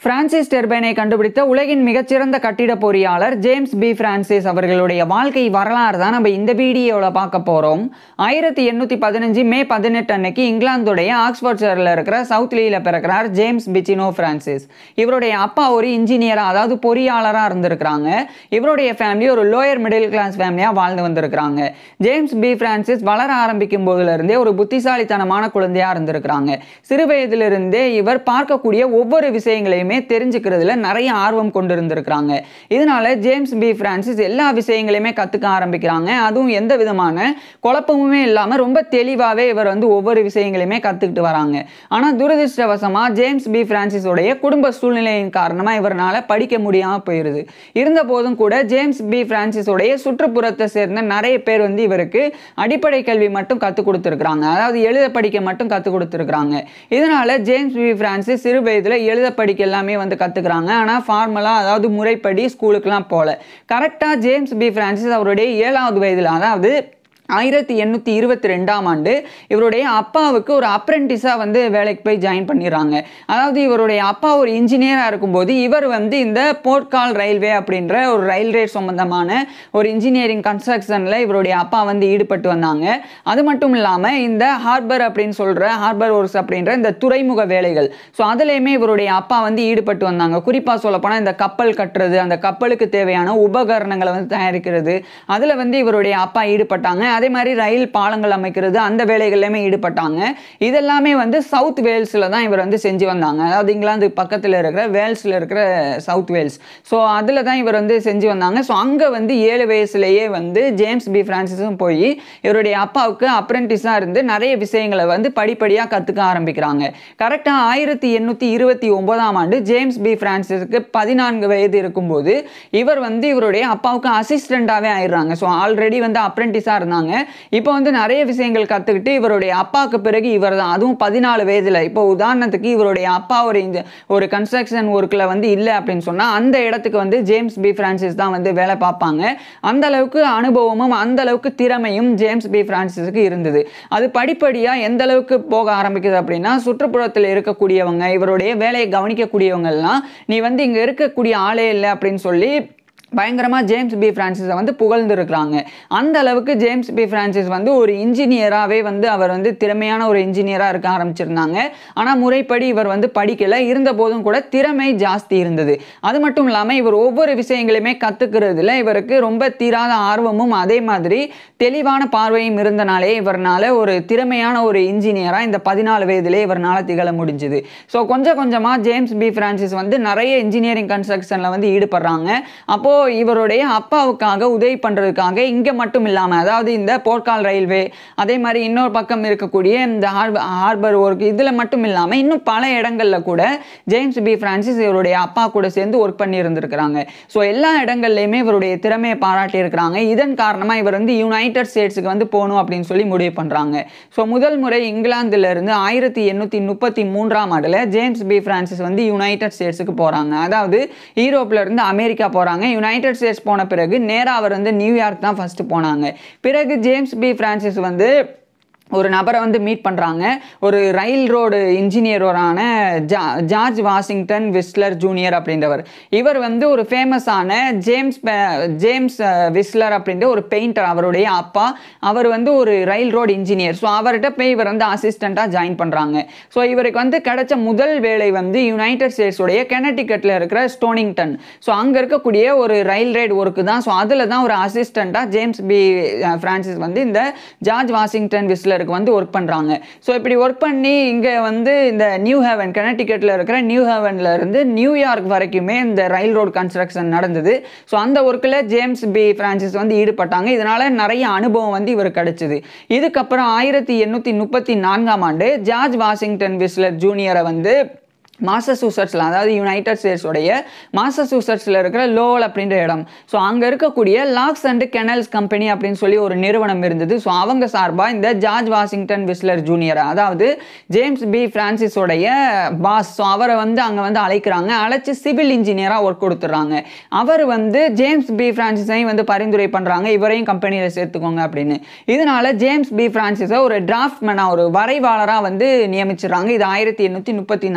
Francis டெர்பைனை கண்டுபிடித்த உலகின் மிகச்சிறந்த கட்டிட பொறியாளர் ஜேம்ஸ் பி பிரான்சிஸ் அவர்களுடைய வாழ்க்கை வரலாறு தான் நம்ம இந்த வீடியோவில் பார்க்க போகிறோம் ஆயிரத்தி எண்ணூற்றி பதினஞ்சு மே பதினெட்டு அன்னைக்கு இங்கிலாந்துடைய ஆக்ஸ்போர்ட்ஷரில் இருக்கிற சவுத்லியில் பிறக்கிறார் ஜேம்ஸ் பிச்சினோ பிரான்சிஸ் இவருடைய அப்பா ஒரு இன்ஜினியராக அதாவது பொறியாளராக இருந்திருக்கிறாங்க இவருடைய ஃபேமிலி ஒரு லோயர் மிடில் கிளாஸ் ஃபேமிலியாக வாழ்ந்து வந்திருக்கிறாங்க ஜேம்ஸ் பி பிரான்சிஸ் வளர ஆரம்பிக்கும் போதிலிருந்தே ஒரு புத்திசாலித்தனமான குழந்தையாக இருந்திருக்கிறாங்க சிறு வயதிலிருந்தே இவர் பார்க்கக்கூடிய ஒவ்வொரு விஷயங்களையுமே தெரிஞ்சுக்கிறதுல நிறைய ஆர்வம் கொண்டு இருந்திருக்கிறாங்க இதனால ஜேம்ஸ் பி பிரான்சிஸ் எல்லா விஷயங்களையுமே கற்றுக்க ஆரம்பிக்கிறாங்க அதுவும் எந்த விதமான குழப்பமுமே இல்லாமல் ரொம்ப தெளிவாகவே இவர் வந்து ஒவ்வொரு விஷயங்களையுமே கற்றுக்கிட்டு வராங்க ஆனால் துரதிருஷ்டவசமாக ஜேம்ஸ் பி பிரான்சிஸோடைய குடும்ப சூழ்நிலையின் காரணமாக இவரால் படிக்க முடியாமல் போயிடுது இருந்த போதும் கூட ஜேம்ஸ் பி பிரான்சிஸோடைய சுற்றுப்புறத்தை சேர்ந்த நிறைய பேர் வந்து இவருக்கு அடிப்படை கல்வி மட்டும் கற்றுக் கொடுத்துருக்குறாங்க அதாவது எழுத படிக்க மட்டும் கற்றுக் கொடுத்துருக்குறாங்க இதனால ஜேம்ஸ் பி பிரான்சிஸ் சிறு வயதில் எழுத படிக்க எல்லாமே வந்து கற்றுக்குறாங்க ஆனால் ஃபார்மலாக அதாவது முறைப்படி ஸ்கூலுக்குலாம் போகல கரெக்டாக ஜேம்ஸ் பி பிரான்சிஸ் அவருடைய ஏழாவது வயதில் அதாவது ஆயிரத்தி எண்ணூற்றி இருபத்தி ரெண்டாம் ஆண்டு இவருடைய அப்பாவுக்கு ஒரு அப்ரெண்டிஸாக வந்து வேலைக்கு போய் ஜாயின் பண்ணிடுறாங்க அதாவது இவருடைய அப்பா ஒரு இன்ஜினியராக இருக்கும்போது இவர் வந்து இந்த போர்ட்கால் ரயில்வே அப்படின்ற ஒரு ரயில்வே சம்பந்தமான ஒரு இன்ஜினியரிங் கன்ஸ்ட்ரக்ஷனில் இவருடைய அப்பா வந்து ஈடுபட்டு வந்தாங்க அது மட்டும் இல்லாமல் இந்த ஹார்பர் அப்படின்னு சொல்கிற ஹார்பர் ஒர்க்ஸ் அப்படின்ற இந்த துறைமுக வேலைகள் ஸோ அதுலேயுமே இவருடைய அப்பா வந்து ஈடுபட்டு வந்தாங்க குறிப்பாக சொல்லப்போனால் இந்த கப்பல் கட்டுறது அந்த கப்பலுக்கு தேவையான உபகரணங்களை வந்து தயாரிக்கிறது அதில் வந்து இவருடைய அப்பா ஈடுபட்டாங்க அதே மாதிரி ரயில் பாலங்கள் அமைக்கிறது அந்த வேலைகள்லையுமே ஈடுபட்டாங்க இதெல்லாமே வந்து சவுத் வேல்ஸில் தான் இவர் வந்து செஞ்சு வந்தாங்க அதாவது இங்கிலாந்து பக்கத்தில் இருக்கிற வேல்ஸில் இருக்கிற சவுத் வேல்ஸ் ஸோ அதில் தான் இவர் வந்து செஞ்சு வந்தாங்க ஸோ அங்கே வந்து ஏழு வயசுலேயே வந்து ஜேம்ஸ் பி ஃப்ரான்சிஸும் போய் இவருடைய அப்பாவுக்கு அப்ரெண்டிஸாக இருந்து நிறைய விஷயங்களை வந்து படிப்படியாக கற்றுக்க ஆரம்பிக்கிறாங்க கரெக்டாக ஆயிரத்தி எண்ணூற்றி இருபத்தி ஒன்பதாம் ஆண்டு ஜேம்ஸ் பி ஃப்ரான்சிஸுக்கு பதினான்கு வயது இருக்கும்போது இவர் வந்து இவருடைய அப்பாவுக்கு அசிஸ்டண்ட்டாகவே ஆயிடுறாங்க ஸோ ஆல்ரெடி வந்து அப்ரெண்டிஸாக இருந்தாங்க இப்போ வந்து நிறைய விஷயங்கள் கற்றுக்கிட்டு இவருடைய அப்பாவுக்கு பிறகு இவர் தான் அதுவும் பதினாலு வயதில் இப்போ உதாரணத்துக்கு இவருடைய அப்பா ஒரு இந்த ஒரு கன்ஸ்ட்ரக்ஷன் ஒர்க்கில் வந்து இல்லை அப்படின்னு சொன்னால் அந்த இடத்துக்கு வந்து ஜேம்ஸ் பி ஃப்ரான்சிஸ் தான் வந்து வேலை பார்ப்பாங்க அந்த அளவுக்கு அனுபவமும் அந்த அளவுக்கு திறமையும் ஜேம்ஸ் பி ஃப்ரான்சிஸுக்கு இருந்தது அது படிப்படியாக எந்த அளவுக்கு போக ஆரம்பிக்குது அப்படின்னா சுற்றுப்புறத்தில் இருக்கக்கூடியவங்க இவருடைய வேலையை கவனிக்கக்கூடியவங்கெல்லாம் நீ வந்து இங்கே இருக்கக்கூடிய ஆளே இல்லை அப்படின்னு சொல்லி பயங்கரமாக ஜேம்ஸ் பி ஃப்ரான்சிஸை வந்து புகழ்ந்துருக்குறாங்க அந்த அளவுக்கு ஜேம்ஸ் பி ஃப்ரான்சிஸ் வந்து ஒரு இன்ஜினியராகவே வந்து அவர் வந்து திறமையான ஒரு இன்ஜினியராக இருக்க ஆரம்பிச்சிருந்தாங்க ஆனால் முறைப்படி இவர் வந்து படிக்கலை இருந்த போதும் கூட திறமை ஜாஸ்தி இருந்தது அது மட்டும் இல்லாமல் இவர் ஒவ்வொரு விஷயங்களையுமே கற்றுக்கிறதுல இவருக்கு ரொம்ப தீராத ஆர்வமும் அதே மாதிரி தெளிவான பார்வையும் இருந்தனாலே இவர்னால ஒரு திறமையான ஒரு இன்ஜினியராக இந்த பதினாலு வயதிலே இவர்னால திகழ முடிஞ்சுது ஸோ கொஞ்சம் கொஞ்சமாக ஜேம்ஸ் பி ஃப்ரான்சிஸ் வந்து நிறைய இன்ஜினியரிங் கன்ஸ்ட்ரக்ஷனில் வந்து ஈடுபடுறாங்க அப்போது இவருடைய அப்பாவுக்காக உதவி பண்ணுறதுக்காக இங்கே மட்டும் இல்லாமல் அதாவது இந்த போர்க்கால் ரயில்வே அதே மாதிரி இன்னொரு பக்கம் இருக்கக்கூடிய இந்த ஹார்பர் ஹார்பர் ஒர்க் இதில் மட்டும் இல்லாமல் இன்னும் பல இடங்களில் கூட ஜேம்ஸ் பி ஃப்ரான்சிஸ் இவருடைய அப்பா கூட சேர்ந்து ஒர்க் பண்ணி இருந்திருக்கிறாங்க ஸோ எல்லா இடங்கள்லையுமே இவருடைய திறமையை பாராட்டி இருக்கிறாங்க இதன் காரணமாக இவர் வந்து யுனைடெட் ஸ்டேட்ஸுக்கு வந்து போகணும் அப்படின்னு சொல்லி முடிவு பண்ணுறாங்க ஸோ முதல் முறை இங்கிலாந்துலேருந்து ஆயிரத்தி எண்ணூற்றி முப்பத்தி மூன்றாம் ஆண்டில் ஜேம்ஸ் பி ஃப்ரான்சிஸ் வந்து யுனைடெட் ஸ்டேட்ஸுக்கு போகிறாங்க அதாவது ஈரோப்பில் இருந்து அமெரிக்கா போகிறாங்க யுனைடெட் ஸ்டேட்ஸ் போன பிறகு நேராக அவர் வந்து நியூயார்க் தான் ஃபஸ்ட்டு போனாங்க பிறகு ஜேம்ஸ் பி ஃப்ரான்சிஸ் வந்து ஒரு நபரை வந்து மீட் பண்ணுறாங்க ஒரு ரயில் ரோடு இன்ஜினியரோரான ஜா ஜார்ஜ் வாஷிங்டன் விஸ்லர் ஜூனியர் அப்படின்றவர் இவர் வந்து ஒரு ஃபேமஸான ஜேம்ஸ் ஜேம்ஸ் விஸ்லர் அப்படின்ற ஒரு பெயிண்டர் அவருடைய அப்பா அவர் வந்து ஒரு ரயில் ரோடு இன்ஜினியர் ஸோ அவர்கிட்ட போய் இவர் வந்து அசிஸ்டண்ட்டாக ஜாயின் பண்ணுறாங்க ஸோ இவருக்கு வந்து கிடைச்ச முதல் வேலை வந்து யுனைடெட் ஸ்டேட்ஸுடைய கெனடிகட்டில் இருக்கிற ஸ்டோனிங்டன் ஸோ அங்கே இருக்கக்கூடிய ஒரு ரயில் ரைடு ஒர்க்கு தான் ஸோ அதில் தான் ஒரு அசிஸ்டண்ட்டாக ஜேம்ஸ் பி ஃப்ரான்சிஸ் வந்து இந்த ஜார்ஜ் வாஷிங்டன் விஸ்லர் ஹாஸ்பிட்டலருக்கு வந்து ஒர்க் பண்ணுறாங்க ஸோ இப்படி ஒர்க் பண்ணி இங்கே வந்து இந்த நியூ ஹேவன் கனடிக்கெட்டில் இருக்கிற நியூ ஹேவனில் இருந்து நியூயார்க் வரைக்குமே இந்த ரயில் ரோடு கன்ஸ்ட்ரக்ஷன் நடந்தது ஸோ அந்த ஒர்க்கில் ஜேம்ஸ் பி ஃப்ரான்சிஸ் வந்து ஈடுபட்டாங்க இதனால் நிறைய அனுபவம் வந்து இவர் கிடைச்சிது இதுக்கப்புறம் ஆயிரத்தி எண்ணூற்றி முப்பத்தி நான்காம் ஆண்டு ஜார்ஜ் வாஷிங்டன் விஸ்லர் ஜூனியரை வந்து மாசசூசட்ஸில் அதாவது யுனைடெட் ஸ்டேட்ஸோடைய மாசசூசட்ஸில் இருக்கிற லோவல் அப்படின்ற இடம் ஸோ அங்கே இருக்கக்கூடிய லாக்ஸ் அண்ட் கெனல்ஸ் கம்பெனி அப்படின்னு சொல்லி ஒரு நிறுவனம் இருந்தது ஸோ அவங்க சார்பாக இந்த ஜார்ஜ் வாஷிங்டன் விஸ்லர் ஜூனியர் அதாவது ஜேம்ஸ் பி ஃப்ரான்சிஸோடைய பாஸ் ஸோ அவரை வந்து அங்கே வந்து அழைக்கிறாங்க அழைச்சி சிவில் இன்ஜினியராக ஒர்க் கொடுத்துட்றாங்க அவர் வந்து ஜேம்ஸ் பி ஃப்ரான்சிஸையும் வந்து பரிந்துரை பண்ணுறாங்க இவரையும் கம்பெனியில் சேர்த்துக்கோங்க அப்படின்னு இதனால ஜேம்ஸ் பி ஃப்ரான்சிஸை ஒரு டிராஃப்ட்மேனாக ஒரு வரைவாளராக வந்து நியமிச்சிடுறாங்க இது ஆயிரத்தி எண்ணூற்றி முப்பத்தி நான்காம் ஆண்டு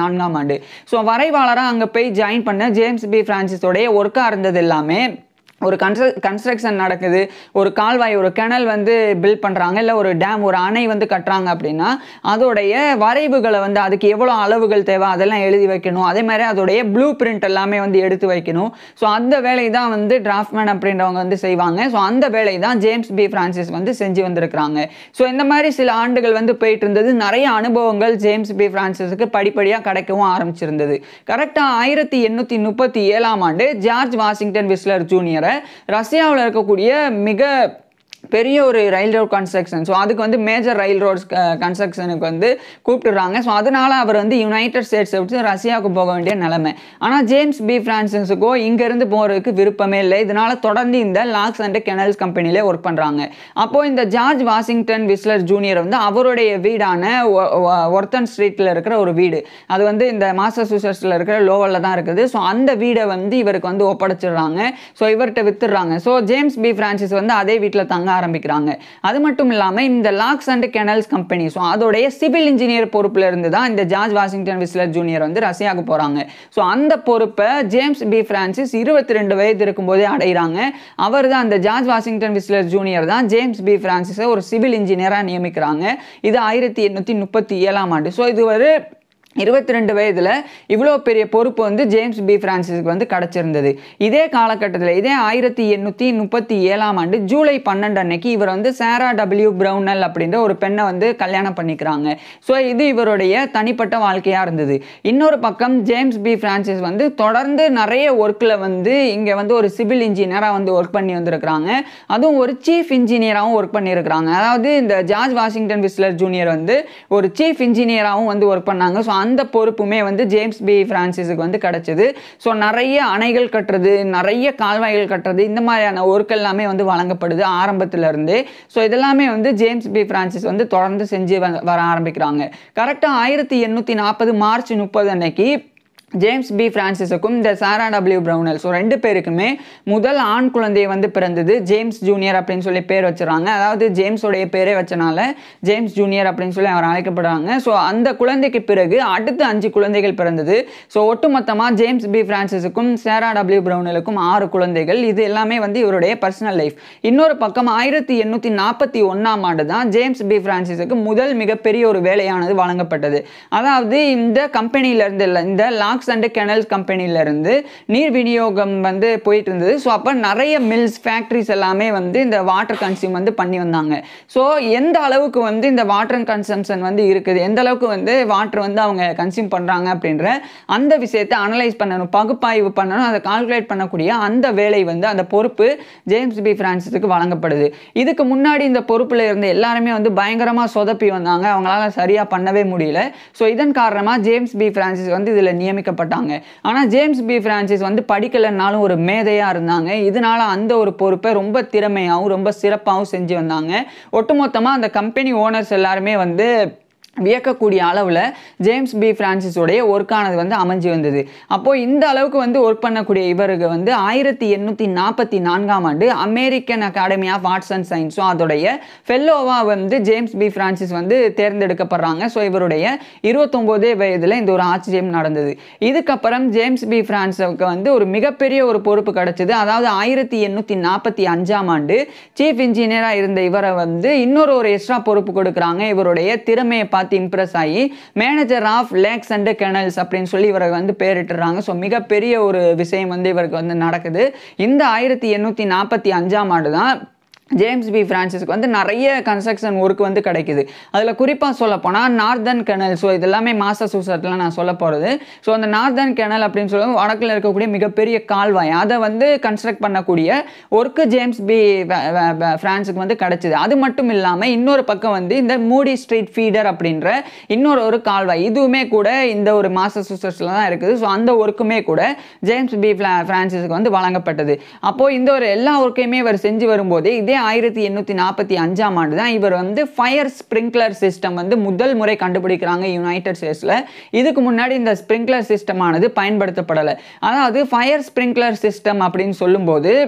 ஆண்டு ஸோ வரைவாளராக அங்கே போய் ஜாயின் பண்ண ஜேம்ஸ் பி ஃப்ரான்சிஸோடைய ஒர்க்காக இருந்தது எல்லாமே ஒரு கன்ஸ்ட்ர கன்ஸ்ட்ரக்ஷன் நடக்குது ஒரு கால்வாய் ஒரு கிணல் வந்து பில்ட் பண்ணுறாங்க இல்லை ஒரு டேம் ஒரு அணை வந்து கட்டுறாங்க அப்படின்னா அதோடைய வரைவுகளை வந்து அதுக்கு எவ்வளோ அளவுகள் தேவை அதெல்லாம் எழுதி வைக்கணும் அதே மாதிரி அதோடைய ப்ளூ பிரிண்ட் எல்லாமே வந்து எடுத்து வைக்கணும் ஸோ அந்த வேலை தான் வந்து டிராஃப்ட்மேன் அப்படின்றவங்க வந்து செய்வாங்க ஸோ அந்த வேலை தான் ஜேம்ஸ் பி ஃப்ரான்சிஸ் வந்து செஞ்சு வந்திருக்கிறாங்க ஸோ இந்த மாதிரி சில ஆண்டுகள் வந்து போயிட்டு இருந்தது நிறைய அனுபவங்கள் ஜேம்ஸ் பி ஃப்ரான்சிஸுக்கு படிப்படியாக கிடைக்கவும் ஆரம்பிச்சிருந்தது கரெக்டாக ஆயிரத்தி எண்ணூற்றி முப்பத்தி ஏழாம் ஆண்டு ஜார்ஜ் வாஷிங்டன் விஸ்லர் ஜூனியரை ரஷ்யாவில் இருக்கக்கூடிய மிக பெரிய ஒரு ரயில் ரோட் கன்ஸ்ட்ரக்ஷன் ஸோ அதுக்கு வந்து மேஜர் ரயில் ரோட்ஸ் கன்ஸ்ட்ரக்ஷனுக்கு வந்து கூப்பிட்டுறாங்க ஸோ அதனால அவர் வந்து யுனைடெட் ஸ்டேட்ஸை விட்டு ரஷ்யாவுக்கு போக வேண்டிய நிலைமை ஆனால் ஜேம்ஸ் பி ஃப்ரான்சிஸுக்கோ இங்கேருந்து போகிறதுக்கு விருப்பமே இல்லை இதனால தொடர்ந்து இந்த லாக்ஸ் அண்ட் கெனல்ஸ் கம்பெனிலே ஒர்க் பண்ணுறாங்க அப்போ இந்த ஜார்ஜ் வாஷிங்டன் விஸ்லர் ஜூனியர் வந்து அவருடைய வீடான ஒர்த்தன் ஸ்ட்ரீட்டில் இருக்கிற ஒரு வீடு அது வந்து இந்த மாசசூசட்ஸில் இருக்கிற லோவலில் தான் இருக்குது ஸோ அந்த வீடை வந்து இவருக்கு வந்து ஒப்படைச்சிடுறாங்க ஸோ இவர்கிட்ட வித்துடுறாங்க ஸோ ஜேம்ஸ் பி ஃப்ரான்சிஸ் வந்து அதே வீட்டில் தங்க ஆரம்பிக்கிறாங்க அது மட்டும் இல்லாமல் இந்த locks and canals company so அதோடைய சிவில் இன்ஜினியர் பொறுப்பில் இருந்து தான் இந்த ஜார்ஜ் வாஷிங்டன் விஸ்லர் ஜூனியர் வந்து ரஷ்யாவுக்கு போகிறாங்க ஸோ அந்த பொறுப்பை ஜேம்ஸ் பி ஃப்ரான்சிஸ் இருபத்தி ரெண்டு வயது இருக்கும்போதே அடைகிறாங்க அவர் தான் அந்த ஜார்ஜ் வாஷிங்டன் விஸ்லர் ஜூனியர் தான் ஜேம்ஸ் பி ஃப்ரான்சிஸை ஒரு சிவில் இன்ஜினியராக நியமிக்கிறாங்க இது ஆயிரத்தி எண்ணூற்றி முப்பத்தி ஏழாம் ஆண்டு ஸோ இது ஒரு இருபத்தி ரெண்டு வயதில் இவ்வளோ பெரிய பொறுப்பு வந்து ஜேம்ஸ் பி ஃப்ரான்சிஸ்க்கு வந்து கிடச்சிருந்தது இதே காலகட்டத்தில் இதே ஆயிரத்தி எண்ணூற்றி முப்பத்தி ஏழாம் ஆண்டு ஜூலை பன்னெண்டு அன்னைக்கு இவர் வந்து சாரா டபிள்யூ ப்ரௌனல் அப்படின்ற ஒரு பெண்ணை வந்து கல்யாணம் பண்ணிக்கிறாங்க ஸோ இது இவருடைய தனிப்பட்ட வாழ்க்கையாக இருந்தது இன்னொரு பக்கம் ஜேம்ஸ் பி ஃப்ரான்சிஸ் வந்து தொடர்ந்து நிறைய ஒர்க்கில் வந்து இங்கே வந்து ஒரு சிவில் இன்ஜினியராக வந்து ஒர்க் பண்ணி வந்திருக்கிறாங்க அதுவும் ஒரு சீஃப் இன்ஜினியராகவும் ஒர்க் பண்ணியிருக்கிறாங்க அதாவது இந்த ஜார்ஜ் வாஷிங்டன் விஸ்லர் ஜூனியர் வந்து ஒரு சீஃப் இன்ஜினியராகவும் வந்து ஒர்க் பண்ணாங்க ஸோ அந்த பொறுப்புமே வந்து ஜேம்ஸ் பி ஃப்ரான்சிஸுக்கு வந்து கிடச்சிது ஸோ நிறைய அணைகள் கட்டுறது நிறைய கால்வாய்கள் கட்டுறது இந்த மாதிரியான ஒர்க் எல்லாமே வந்து வழங்கப்படுது ஆரம்பத்துல இருந்தே ஸோ இதெல்லாமே வந்து ஜேம்ஸ் பி ஃப்ரான்சிஸ் வந்து தொடர்ந்து செஞ்சு வ- வர ஆரம்பிக்கிறாங்க கரெக்டாக ஆயிரத்தி எண்ணூற்றி நாற்பது மார்ச் முப்பது அன்னைக்கு ஜேம்ஸ் பி ஃப்ரான்சிஸுக்கும் இந்த சாரா டபிள்யூ ப்ரௌனல் ஸோ ரெண்டு பேருக்குமே முதல் ஆண் குழந்தை வந்து பிறந்தது ஜேம்ஸ் ஜூனியர் அப்படின்னு சொல்லி பேர் வச்சுறாங்க அதாவது ஜேம்ஸோடைய பேரே வச்சனால ஜேம்ஸ் ஜூனியர் அப்படின்னு சொல்லி அவர் அழைக்கப்படுறாங்க ஸோ அந்த குழந்தைக்கு பிறகு அடுத்து அஞ்சு குழந்தைகள் பிறந்தது ஸோ ஒட்டுமொத்தமாக ஜேம்ஸ் பி ஃப்ரான்சிஸுக்கும் சாரா டபிள்யூ ப்ரௌனலுக்கும் ஆறு குழந்தைகள் இது எல்லாமே வந்து இவருடைய பர்சனல் லைஃப் இன்னொரு பக்கம் ஆயிரத்தி எண்ணூற்றி நாற்பத்தி ஒன்றாம் ஆண்டு தான் ஜேம்ஸ் பி ஃப்ரான்சிஸுக்கு முதல் மிகப்பெரிய ஒரு வேலையானது வழங்கப்பட்டது அதாவது இந்த கம்பெனியிலேருந்து இல்லை இந்த லாக்ஸ் அண்ட் கெனல்ஸ் கம்பெனியிலேருந்து நீர் விநியோகம் வந்து போயிட்டு இருந்தது ஸோ அப்போ நிறைய மில்ஸ் ஃபேக்ட்ரிஸ் எல்லாமே வந்து இந்த வாட்டர் கன்சியூம் வந்து பண்ணி வந்தாங்க ஸோ எந்த அளவுக்கு வந்து இந்த வாட்டர் கன்சம்ஷன் வந்து இருக்குது எந்த அளவுக்கு வந்து வாட்டர் வந்து அவங்க கன்சியூம் பண்ணுறாங்க அப்படின்ற அந்த விஷயத்தை அனலைஸ் பண்ணணும் பகுப்பாய்வு பண்ணணும் அதை கால்குலேட் பண்ணக்கூடிய அந்த வேலை வந்து அந்த பொறுப்பு ஜேம்ஸ் பி ஃப்ரான்சிஸுக்கு வழங்கப்படுது இதுக்கு முன்னாடி இந்த பொறுப்பில் இருந்த எல்லாருமே வந்து பயங்கரமாக சொதப்பி வந்தாங்க அவங்களால சரியாக பண்ணவே முடியல ஸோ இதன் காரணமாக ஜேம்ஸ் பி ஃப்ரான்சிஸ் வந்து இதில் நியமிக்கப்பட்டாங்க ஆனால் ஜேம்ஸ் பி ஃப்ரான்சிஸ் வந்து படிக்கலைன்னாலும் ஒரு மேதையாக இருந்தாங்க இதனால அந்த ஒரு பொறுப்பை ரொம்ப திறமையாகவும் ரொம்ப சிறப்பாகவும் செஞ்சு வந்தாங்க ஒட்டுமொத்தமாக அந்த கம்பெனி ஓனர்ஸ் எல்லாருமே வந்து வியக்கக்கூடிய அளவில் ஜேம்ஸ் பி ஃப்ரான்சிஸோடைய ஒர்க்கானது வந்து அமைஞ்சு வந்தது அப்போது இந்த அளவுக்கு வந்து ஒர்க் பண்ணக்கூடிய இவருக்கு வந்து ஆயிரத்தி எண்ணூற்றி நாற்பத்தி நான்காம் ஆண்டு American Academy of Arts and சயின்ஸும் அதோடைய ஃபெல்லோவாக வந்து ஜேம்ஸ் பி ஃப்ரான்சிஸ் வந்து தேர்ந்தெடுக்கப்படுறாங்க ஸோ இவருடைய இருபத்தொம்போதே வயதில் இந்த ஒரு ஆச்சரியம் நடந்தது இதுக்கப்புறம் ஜேம்ஸ் பி ஃப்ரான்ஸுக்கு வந்து ஒரு மிகப்பெரிய ஒரு பொறுப்பு கிடைச்சது அதாவது ஆயிரத்தி எண்ணூற்றி நாற்பத்தி அஞ்சாம் ஆண்டு சீஃப் இன்ஜினியராக இருந்த இவரை வந்து இன்னொரு ஒரு எக்ஸ்ட்ரா பொறுப்பு கொடுக்குறாங்க இவருடைய திறமையை பார்த்து இம்ப்ரெஸ் ஆகி manager of lakes and canals அப்படின்னு சொல்லி இவரை வந்து பேரிட்டுறாங்க ஸோ மிகப்பெரிய ஒரு விஷயம் வந்து இவருக்கு வந்து நடக்குது இந்த ஆயிரத்தி எண்ணூற்றி நாற்பத்தி அஞ்சாம் ஆண்டு தான் ஜேம்ஸ் பி ஃப்ரான்சிஸ்க்கு வந்து நிறைய கன்ஸ்ட்ரக்ஷன் ஒர்க் வந்து கிடைக்குது அதில் குறிப்பாக சொல்ல போனால் நார்தர்ன் கெனல் ஸோ இது எல்லாமே மாசசூசட்டில் நான் சொல்ல போகிறது ஸோ அந்த நார்தர்ன் கெனல் அப்படின்னு சொல்லி வடக்கில் இருக்கக்கூடிய மிகப்பெரிய கால்வாய் அதை வந்து கன்ஸ்ட்ரக்ட் பண்ணக்கூடிய ஒர்க்கு ஜேம்ஸ் பி ஃப்ரான்ஸுக்கு வந்து கிடைச்சிது அது மட்டும் இல்லாமல் இன்னொரு பக்கம் வந்து இந்த மூடி ஸ்ட்ரீட் ஃபீடர் அப்படின்ற இன்னொரு ஒரு கால்வாய் இதுவுமே கூட இந்த ஒரு மாசசூசட்ஸில் தான் இருக்குது ஸோ அந்த ஒர்க்குமே கூட ஜேம்ஸ் பி ஃப்ரான்சிஸுக்கு வந்து வழங்கப்பட்டது அப்போது இந்த ஒரு எல்லா ஒர்க்கையுமே இவர் செஞ்சு வரும்போது இதே ஆயிரத்தி எண்ணூற்றி நாற்பத்தி அஞ்சாம் ஆண்டு தான் இவர் வந்து ஃபயர் ஸ்ப்ரிங்க்லர் சிஸ்டம் வந்து முதல் முறை கண்டுபிடிக்கிறாங்க யுனைடெட் ஸ்டேட்ஸில் இதுக்கு முன்னாடி இந்த ஸ்ப்ரிங்க்லர் சிஸ்டமானது பயன்படுத்தப்படலை அதாவது ஃபயர் ஸ்ப்ரிங்க்லர் சிஸ்டம் அப்படின்னு சொல்லும்போது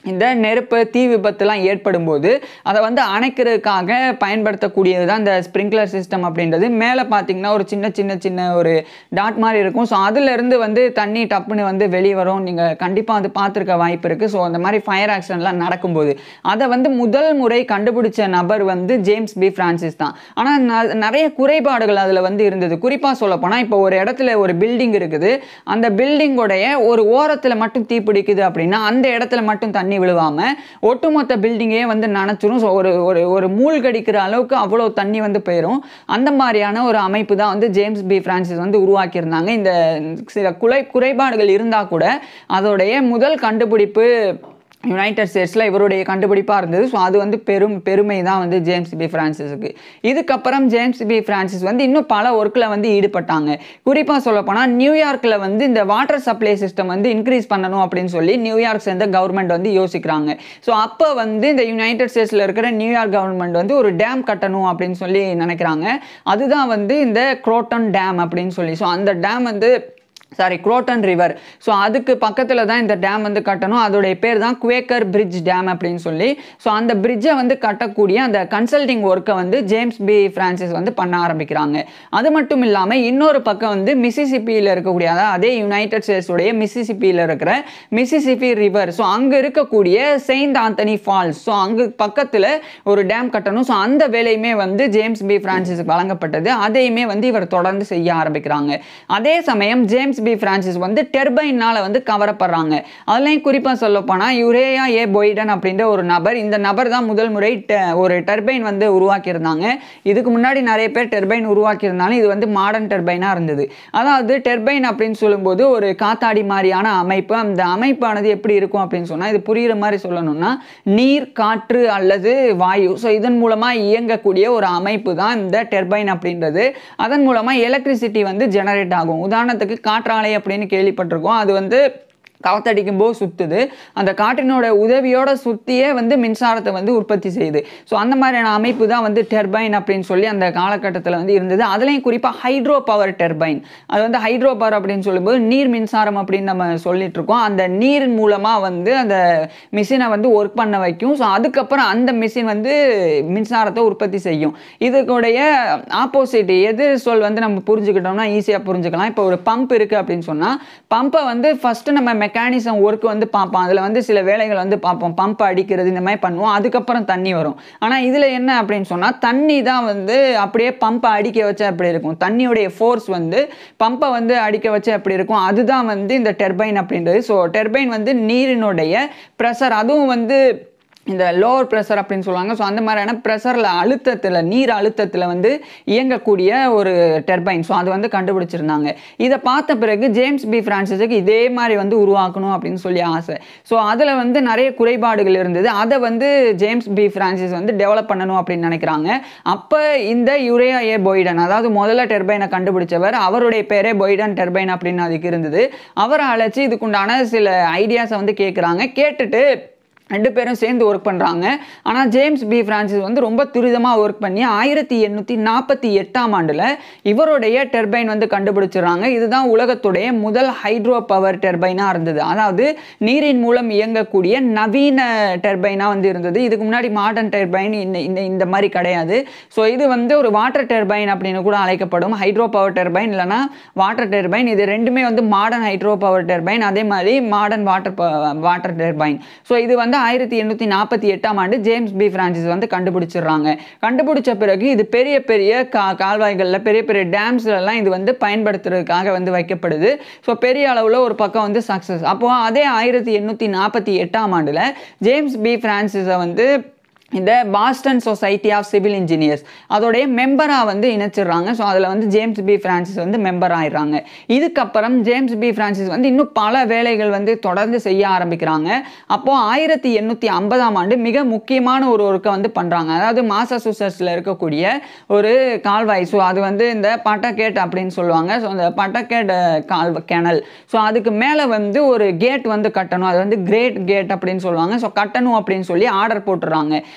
இந்த நெருப்பு தீ விபத்துலாம் ஏற்படும் போது அதை வந்து அணைக்கிறதுக்காக பயன்படுத்தக்கூடியது தான் இந்த ஸ்ப்ரிங்க்லர் சிஸ்டம் அப்படின்றது மேலே பார்த்தீங்கன்னா ஒரு சின்ன சின்ன சின்ன ஒரு டாட் மாதிரி இருக்கும் ஸோ அதுலேருந்து வந்து தண்ணி டப்புன்னு வந்து வெளியே வரும் நீங்கள் கண்டிப்பாக வந்து பார்த்துருக்க வாய்ப்பு இருக்குது ஸோ அந்த மாதிரி ஃபயர் ஆக்சிடென்ட்லாம் நடக்கும்போது அதை வந்து முதல் முறை கண்டுபிடிச்ச நபர் வந்து ஜேம்ஸ் பி ஃப்ரான்சிஸ் தான் ஆனால் நிறைய குறைபாடுகள் அதில் வந்து இருந்தது குறிப்பாக சொல்ல போனால் இப்போ ஒரு இடத்துல ஒரு பில்டிங் இருக்குது அந்த பில்டிங்கோடைய ஒரு ஓரத்தில் மட்டும் தீ பிடிக்குது அப்படின்னா அந்த இடத்துல மட்டும் தண்ணி விழுவாம ஒட்டுமொத்த பில்டிங்கே வந்து நனைச்சிரும் ஸோ ஒரு ஒரு ஒரு மூழ்கடிக்கிற அளவுக்கு அவ்வளோ தண்ணி வந்து போயிடும் அந்த மாதிரியான ஒரு அமைப்பு தான் வந்து ஜேம்ஸ் பி ஃப்ரான்சிஸ் வந்து உருவாக்கியிருந்தாங்க இந்த சில குறை குறைபாடுகள் இருந்தால் கூட அதோடைய முதல் கண்டுபிடிப்பு யுனைடெட் ஸ்டேட்ஸில் இவருடைய கண்டுபிடிப்பாக இருந்தது ஸோ அது வந்து பெரும் பெருமை தான் வந்து ஜேம்ஸ் பி ஃப்ரான்சிஸுக்கு இதுக்கப்புறம் ஜேம்ஸ் பி ஃப்ரான்சிஸ் வந்து இன்னும் பல ஒர்க்கில் வந்து ஈடுபட்டாங்க குறிப்பாக சொல்லப்போனால் நியூயார்க்கில் வந்து இந்த வாட்டர் சப்ளை சிஸ்டம் வந்து இன்க்ரீஸ் பண்ணணும் அப்படின்னு சொல்லி நியூயார்க் சேர்ந்த கவர்மெண்ட் வந்து யோசிக்கிறாங்க ஸோ அப்போ வந்து இந்த யுனைடெட் ஸ்டேட்ஸில் இருக்கிற நியூயார்க் கவர்மெண்ட் வந்து ஒரு டேம் கட்டணும் அப்படின்னு சொல்லி நினைக்கிறாங்க அதுதான் வந்து இந்த குரோட்டன் டேம் அப்படின்னு சொல்லி ஸோ அந்த டேம் வந்து சாரி குரோட்டன் ரிவர் ஸோ அதுக்கு பக்கத்தில் தான் இந்த டேம் வந்து கட்டணும் அதோடைய பேர் தான் குவேக்கர் பிரிட்ஜ் டேம் அப்படின்னு சொல்லி ஸோ அந்த பிரிட்ஜை வந்து கட்டக்கூடிய அந்த கன்சல்டிங் ஒர்க்கை வந்து ஜேம்ஸ் பி ஃப்ரான்சிஸ் வந்து பண்ண ஆரம்பிக்கிறாங்க அது மட்டும் இல்லாமல் இன்னொரு பக்கம் வந்து மிசிசிப்பியில் இருக்கக்கூடிய அதாவது அதே யுனைடெட் ஸ்டேட்ஸுடைய மிசிசிப்பியில் இருக்கிற மிசிசிப்பி ரிவர் ஸோ அங்கே இருக்கக்கூடிய செயின்ட் ஆந்தனி ஃபால்ஸ் ஸோ அங்கு பக்கத்தில் ஒரு டேம் கட்டணும் ஸோ அந்த வேலையுமே வந்து ஜேம்ஸ் பி ஃப்ரான்சிஸுக்கு வழங்கப்பட்டது அதையுமே வந்து இவர் தொடர்ந்து செய்ய ஆரம்பிக்கிறாங்க அதே சமயம் ஜேம்ஸ் பி ஃப்ரான்சிஸ் வந்து டெர்பைனால் வந்து கவரப்படுறாங்க அதுலேயும் குறிப்பாக சொல்ல போனால் யுரேயா ஏ பொய்டன் அப்படின்ற ஒரு நபர் இந்த நபர் தான் முதல் முறை te- ஒரு டெர்பைன் வந்து உருவாக்கியிருந்தாங்க இதுக்கு முன்னாடி நிறைய பேர் டெர்பைன் உருவாக்கியிருந்தாலும் இது வந்து மாடர்ன் டெர்பைனாக இருந்தது அதாவது டெர்பைன் அப்படின்னு சொல்லும்போது ஒரு காத்தாடி மாதிரியான அமைப்பு அந்த அமைப்பானது எப்படி இருக்கும் அப்படின்னு சொன்னால் இது புரிகிற மாதிரி சொல்லணும்னா நீர் காற்று அல்லது வாயு ஸோ இதன் மூலமாக இயங்கக்கூடிய ஒரு அமைப்பு தான் இந்த டெர்பைன் அப்படின்றது அதன் மூலமாக எலக்ட்ரிசிட்டி வந்து ஜெனரேட் ஆகும் உதாரணத்துக்கு காற்றாலை அப்படின்னு கேள்விப்பட்டிருக்கோம் அது வந்து காத்தடிக்கும் போது சுத்துது அந்த காற்றினோட உதவியோட சுத்தியே வந்து மின்சாரத்தை வந்து உற்பத்தி செய்யுது ஸோ அந்த மாதிரியான அமைப்பு தான் வந்து டெர்பைன் அப்படின்னு சொல்லி அந்த காலகட்டத்தில் வந்து இருந்தது அதுலேயும் குறிப்பாக ஹைட்ரோ பவர் டெர்பைன் அது வந்து ஹைட்ரோ பவர் அப்படின்னு சொல்லும்போது நீர் மின்சாரம் அப்படின்னு நம்ம சொல்லிட்டு இருக்கோம் அந்த நீரின் மூலமாக வந்து அந்த மிஷினை வந்து ஒர்க் பண்ண வைக்கும் ஸோ அதுக்கப்புறம் அந்த மிஷின் வந்து மின்சாரத்தை உற்பத்தி செய்யும் இதுக்குடைய ஆப்போசிட் எதிர் சொல் வந்து நம்ம புரிஞ்சுக்கிட்டோம்னா ஈஸியாக புரிஞ்சுக்கலாம் இப்போ ஒரு பம்ப் இருக்குது அப்படின்னு சொன்னால் பம்பை வந்து ஃபஸ்ட்டு நம்ம மெக்கானிசம் ஒர்க் வந்து பார்ப்போம் அதில் வந்து சில வேலைகள் வந்து பார்ப்போம் பம்ப் அடிக்கிறது இந்த மாதிரி பண்ணுவோம் அதுக்கப்புறம் தண்ணி வரும் ஆனால் இதில் என்ன அப்படின்னு சொன்னால் தண்ணி தான் வந்து அப்படியே பம்பை அடிக்க வச்சா எப்படி இருக்கும் தண்ணியுடைய ஃபோர்ஸ் வந்து பம்பை வந்து அடிக்க வச்சா எப்படி இருக்கும் அதுதான் வந்து இந்த டெர்பைன் அப்படின்றது ஸோ டெர்பைன் வந்து நீரினுடைய ப்ரெஷர் அதுவும் வந்து இந்த லோவர் ப்ரெஷர் அப்படின்னு சொல்லுவாங்க ஸோ அந்த மாதிரியான ப்ரெஷரில் அழுத்தத்தில் நீர் அழுத்தத்தில் வந்து இயங்கக்கூடிய ஒரு டெர்பைன் ஸோ அது வந்து கண்டுபிடிச்சிருந்தாங்க இதை பார்த்த பிறகு ஜேம்ஸ் பி ஃப்ரான்சிஸுக்கு இதே மாதிரி வந்து உருவாக்கணும் அப்படின்னு சொல்லி ஆசை ஸோ அதில் வந்து நிறைய குறைபாடுகள் இருந்தது அதை வந்து ஜேம்ஸ் பி ஃப்ரான்சிஸ் வந்து டெவலப் பண்ணணும் அப்படின்னு நினைக்கிறாங்க அப்போ இந்த யுரேயா ஏ பொய்டன் அதாவது முதல்ல டெர்பைனை கண்டுபிடிச்சவர் அவருடைய பேரே பொய்டன் டெர்பைன் அப்படின்னு அதுக்கு இருந்தது அவரை அழைச்சி இதுக்குண்டான சில ஐடியாஸை வந்து கேட்குறாங்க கேட்டுட்டு ரெண்டு பேரும் சேர்ந்து ஒர்க் பண்ணுறாங்க ஆனால் ஜேம்ஸ் பி ஃப்ரான்சிஸ் வந்து ரொம்ப துரிதமாக ஒர்க் பண்ணி ஆயிரத்தி எண்ணூற்றி நாற்பத்தி எட்டாம் ஆண்டில் இவருடைய டெர்பைன் வந்து கண்டுபிடிச்சிடுறாங்க இதுதான் உலகத்துடைய முதல் ஹைட்ரோ பவர் டெர்பைனாக இருந்தது அதாவது நீரின் மூலம் இயங்கக்கூடிய நவீன டெர்பைனாக வந்து இருந்தது இதுக்கு முன்னாடி மாடர்ன் டெர்பைன் இந்த இந்த இந்த மாதிரி கிடையாது ஸோ இது வந்து ஒரு வாட்டர் டெர்பைன் அப்படின்னு கூட அழைக்கப்படும் ஹைட்ரோ பவர் டெர்பைன் இல்லைனா வாட்டர் டெர்பைன் இது ரெண்டுமே வந்து மாடர்ன் ஹைட்ரோ பவர் டெர்பைன் அதே மாதிரி modern water water turbine so இது வந்து ஆயிரத்தி எண்ணூற்றி நாற்பத்தி எட்டாம் ஆண்டு ஜேம்ஸ் பி ஃப்ரான்சிஸ் வந்து கண்டுபிடிச்சிடுறாங்க கண்டுபிடிச்ச பிறகு இது பெரிய பெரிய கா கால்வாய்களில் பெரிய பெரிய டேம்ஸ்லலாம் இது வந்து பயன்படுத்துறதுக்காக வந்து வைக்கப்படுது ஸோ பெரிய அளவில் ஒரு பக்கம் வந்து சக்ஸஸ் அப்போது அதே ஆயிரத்தி எண்ணூற்றி நாற்பத்தி எட்டாம் ஆண்டில் ஜேம்ஸ் பி ஃப்ரான்சிஸை வந்து இந்த Boston Society of Civil Engineers அதோடைய மெம்பராக வந்து இணைச்சிடுறாங்க ஸோ அதில் வந்து ஜேம்ஸ் பி ஃப்ரான்சிஸ் வந்து மெம்பர் ஆயிடுறாங்க இதுக்கப்புறம் ஜேம்ஸ் பி ஃப்ரான்சிஸ் வந்து இன்னும் பல வேலைகள் வந்து தொடர்ந்து செய்ய ஆரம்பிக்கிறாங்க அப்போது ஆயிரத்தி எண்ணூற்றி ஐம்பதாம் ஆண்டு மிக முக்கியமான ஒரு ஒர்க்கை வந்து பண்ணுறாங்க அதாவது மாசசூசட்ஸில் இருக்கக்கூடிய ஒரு கால்வாய் ஸோ அது வந்து இந்த பட்டக்கேட் அப்படின்னு சொல்லுவாங்க ஸோ அந்த பட்டக்கேட் கால் கேனல் ஸோ அதுக்கு மேலே வந்து ஒரு கேட் வந்து கட்டணும் அது வந்து கிரேட் கேட் அப்படின்னு சொல்லுவாங்க ஸோ கட்டணும் அப்படின்னு சொல்லி ஆர்டர் போட்டுறாங்க